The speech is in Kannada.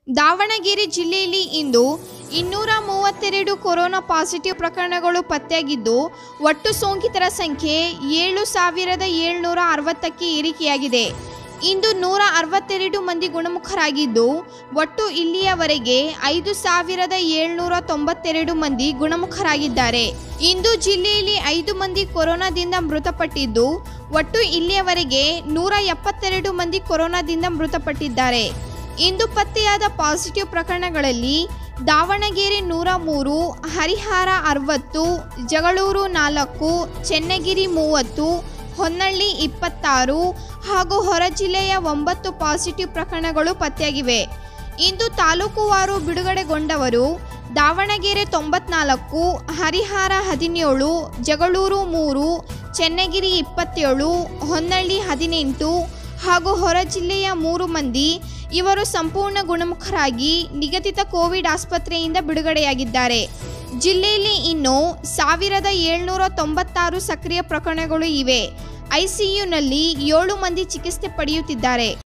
ದಾವಣಗೆರೆ ಜಿಲ್ಲೆಯಲ್ಲಿ ಇಂದು ಇನ್ನೂರ ಮೂವತ್ತೆರಡು ಕೊರೋನಾ ಪಾಸಿಟಿವ್ ಪ್ರಕರಣಗಳು ಪತ್ತೆಯಾಗಿದ್ದು ಒಟ್ಟು ಸೋಂಕಿತರ ಸಂಖ್ಯೆ ಏಳು ಸಾವಿರದ ಏಳ್ನೂರ ಅರವತ್ತಕ್ಕೆ ಏರಿಕೆಯಾಗಿದೆ ಇಂದು ನೂರ ಅರವತ್ತೆರಡು ಮಂದಿ ಗುಣಮುಖರಾಗಿದ್ದು ಒಟ್ಟು ಇಲ್ಲಿಯವರೆಗೆ ಐದು ಸಾವಿರದ ಏಳ್ನೂರ ತೊಂಬತ್ತೆರಡು ಮಂದಿ ಗುಣಮುಖರಾಗಿದ್ದಾರೆ ಇಂದು ಜಿಲ್ಲೆಯಲ್ಲಿ ಐದು ಮಂದಿ ಕೊರೋನಾದಿಂದ ಮೃತಪಟ್ಟಿದ್ದು ಒಟ್ಟು ಇಲ್ಲಿಯವರೆಗೆ ನೂರ ಎಪ್ಪತ್ತೆರಡು ಮಂದಿ ಕೊರೋನಾದಿಂದ ಮೃತಪಟ್ಟಿದ್ದಾರೆ ಇಂದು ಪತ್ತೆಯಾದ ಪಾಸಿಟಿವ್ ಪ್ರಕರಣಗಳಲ್ಲಿ ದಾವಣಗೆರೆ ನೂರ ಮೂರು ಹರಿಹರ ಅರವತ್ತು ಜಗಳೂರು ನಾಲ್ಕು ಚೆನ್ನಗಿರಿ ಮೂವತ್ತು ಹೊನ್ನಳ್ಳಿ ಇಪ್ಪತ್ತಾರು ಹಾಗೂ ಹೊರ ಜಿಲ್ಲೆಯ ಒಂಬತ್ತು ಪಾಸಿಟಿವ್ ಪ್ರಕರಣಗಳು ಪತ್ತೆಯಾಗಿವೆ ಇಂದು ತಾಲೂಕುವಾರು ಬಿಡುಗಡೆಗೊಂಡವರು ದಾವಣಗೆರೆ ತೊಂಬತ್ನಾಲ್ಕು ಹರಿಹರ ಹದಿನೇಳು ಜಗಳೂರು ಮೂರು ಚೆನ್ನಗಿರಿ ಇಪ್ಪತ್ತೇಳು ಹೊನ್ನಳ್ಳಿ ಹದಿನೆಂಟು ಹಾಗೂ ಹೊರ ಜಿಲ್ಲೆಯ ಮೂರು ಮಂದಿ ಇವರು ಸಂಪೂರ್ಣ ಗುಣಮುಖರಾಗಿ ನಿಗದಿತ ಕೋವಿಡ್ ಆಸ್ಪತ್ರೆಯಿಂದ ಬಿಡುಗಡೆಯಾಗಿದ್ದಾರೆ ಜಿಲ್ಲೆಯಲ್ಲಿ ಇನ್ನು ಸಾವಿರದ ಏಳ್ನೂರ ತೊಂಬತ್ತಾರು ಸಕ್ರಿಯ ಪ್ರಕರಣಗಳು ಇವೆ ಐಸಿಯುನಲ್ಲಿ ಏಳು ಮಂದಿ ಚಿಕಿತ್ಸೆ ಪಡೆಯುತ್ತಿದ್ದಾರೆ